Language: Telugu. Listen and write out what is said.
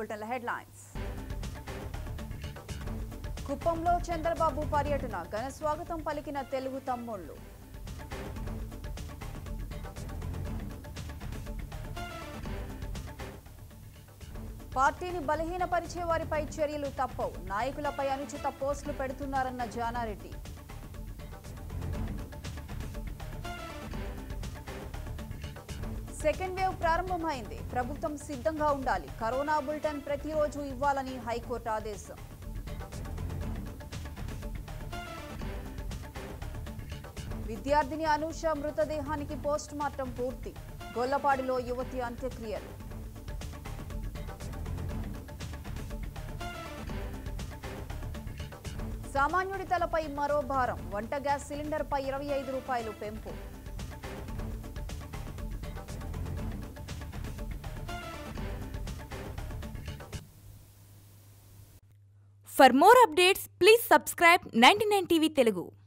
బులెటిన్ హెడ్లైన్స్ కుప్పంలో చంద్రబాబు పర్యటన ఘన స్వాగతం పలికిన తెలుగు తమ్ముళ్లు పార్టీని బలహీనపరిచే వారిపై చర్యలు తప్పవు నాయకులపై అనుచిత పోస్టులు పెడుతున్నారన్న జానారెడ్డి సెకండ్ వేవ్ ప్రారంభమైంది ప్రభుత్వం సిద్ధంగా ఉండాలి కరోనా బులెటిన్ ప్రతిరోజు ఇవ్వాలని హైకోర్టు ఆదేశం విద్యార్థిని అనూష మృతదేహానికి పోస్ట్ మార్టం పూర్తి గొల్లపాడిలో యువతి అంత్యక్రియలు సామాన్యుడి తలపై మరో భారం వంట గ్యాస్ సిలిండర్పై ఇరవై ఐదు రూపాయలు పెంపు For more updates, please subscribe 99 TV Telugu.